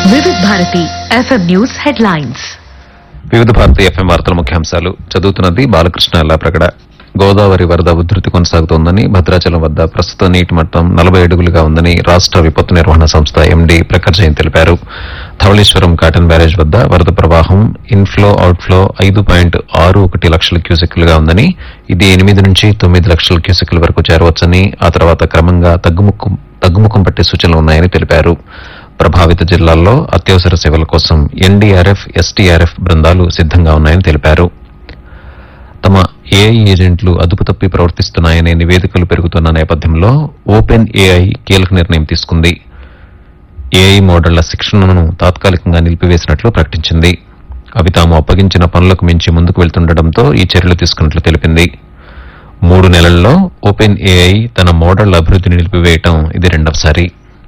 వివిధ Bharati FM news headlines వివిధ భారతీయ FM వార్తల ముఖ్యాంశాలు చదువుతున్నది బాలకృష్ణ ఎల్లాప్రగడ గోదావరి వరద ఉధృతి కొనసాగుతోందని భద్రాచలం వద్ద ప్రస్తుత నీటి మట్టం నలభై అడుగులుగా ఉందని రాష్ట విపత్తు నిర్వహణ సంస్థ ఎండీ ప్రఖర్ జైన్ తెలిపారు ధవళేశ్వరం కాటన్ బ్యారేజ్ వద్ద వరద ప్రవాహం ఇన్ఫ్లో అవుట్ఫ్లో ఐదు పాయింట్ ఆరు ఒకటి లక్షల క్యూసెక్లుగా ఉందని ఇది ఎనిమిది నుంచి తొమ్మిది లక్షల క్యూసెక్ల వరకు చేరవచ్చని ఆ తర్వాత క్రమంగా తగ్గుముఖం తగ్గుముఖం పట్టే సూచనలు ఉన్నాయని తెలిపారు ప్రభావిత జిల్లాల్లో అత్యవసర సేవల కోసం ఎన్డీఆర్ఎఫ్ ఎస్టీఆర్ఎఫ్ బృందాలు సిద్ధంగా ఉన్నాయని తెలిపారు తమ ఏఐ ఏజెంట్లు అదుపు తప్పి ప్రవర్తిస్తున్నాయనే నివేదికలు పెరుగుతున్న నేపథ్యంలో ఓపెన్ ఏఐ కీలక నిర్ణయం తీసుకుంది ఏఐ మోడళ్ల శిక్షణను తాత్కాలికంగా నిలిపివేసినట్లు ప్రకటించింది అవి తాము అప్పగించిన పనులకు మించి ముందుకు వెళ్తుండటంతో ఈ చర్యలు తీసుకున్నట్లు తెలిపింది మూడు నెలల్లో ఓపెన్ ఏఐ తన మోడళ్ల అభివృద్ధిని నిలిపివేయటం ఇది రెండవసారి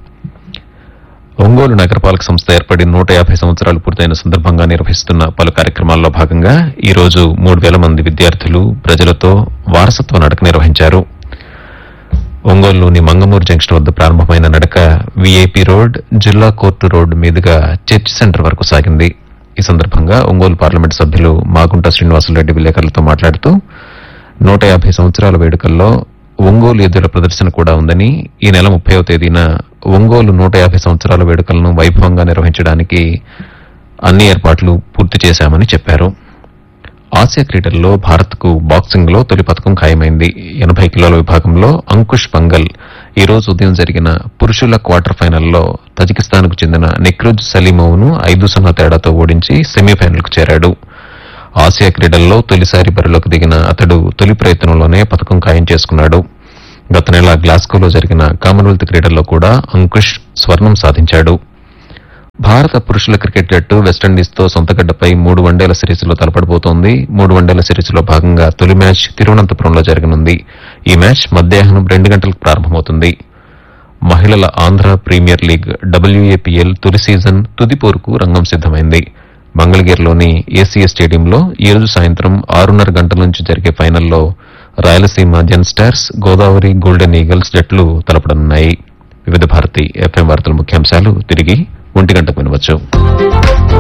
ఒంగోలు నగరపాలక సంస్థ ఏర్పడి నూట యాభై సంవత్సరాలు పూర్తయిన సందర్భంగా నిర్వహిస్తున్న పలు కార్యక్రమాల్లో భాగంగా ఈ రోజు మూడు వేల మంది విద్యార్థులు ప్రజలతో వారసత్వ నడక నిర్వహించారు ఒంగోలులోని మంగమూరు జంక్షన్ వద్ద ప్రారంభమైన నడక విఐపి రోడ్ జిల్లా కోర్టు రోడ్ మీదుగా చర్చ్ సెంటర్ వరకు సాగింది ఈ సందర్భంగా ఒంగోలు పార్లమెంట్ సభ్యులు మాగుంట శ్రీనివాసులరెడ్డి విలేకరులతో మాట్లాడుతూ నూట యాభై సంవత్సరాల వేడుకల్లో ఒంగోలు ఎద్దుల ప్రదర్శన కూడా ఉందని ఈ నెల ముప్పైవ తేదీన ఒంగోలు నూట యాభై సంవత్సరాల వేడుకలను వైభవంగా నిర్వహించడానికి అన్ని ఏర్పాట్లు పూర్తి చేశామని చెప్పారు ఆసియా క్రీడల్లో భారత్కు బాక్సింగ్ లో తొలి పథకం ఖాయమైంది ఎనభై కిలోల విభాగంలో అంకుష్ పంగల్ ఈ రోజు ఉదయం జరిగిన పురుషుల క్వార్టర్ ఫైనల్లో తజికిస్తాన్కు చెందిన నిక్రుజ్ సలీమోవ్ను ఐదు సున్నా తేడాతో ఓడించి సెమీఫైనల్కు చేరాడు ఆసియా క్రీడల్లో తొలిసారి బరిలోకి దిగిన అతడు తొలి ప్రయత్నంలోనే పథకం ఖాయం చేసుకున్నాడు గత నెల గ్లాస్గోలో జరిగిన కామన్వెల్త్ క్రీడల్లో కూడా అంకుష్ స్వర్ణం సాధించాడు భారత పురుషుల క్రికెట్ జట్టు వెస్టిండీస్తో సొంతగడ్డపై మూడు వన్డేల సిరీస్లో తలపడబోతోంది మూడు వన్డేల సిరీస్లో భాగంగా తొలి మ్యాచ్ తిరువనంతపురంలో జరగనుంది ఈ మ్యాచ్ మధ్యాహ్నం రెండు గంటలకు ప్రారంభమవుతుంది మహిళల ఆంధ్ర ప్రీమియర్ లీగ్ డబ్ల్యూఏపీఎల్ తొలి సీజన్ తుది పోరుకు రంగం సిద్దమైంది మంగళగిరిలోని ఏసీఏ స్టేడియంలో ఈ రోజు సాయంత్రం ఆరున్నర గంటల నుంచి జరిగే ఫైనల్లో Rayalaseema Zen stars Godavari golden eagles జట్లు తలపడనున్నాయి వివిధ భారతి ఎఫ్ఎం వార్తల ముఖ్యాంశాలు తిరిగి ఒంటి గంటకు వినవచ్చు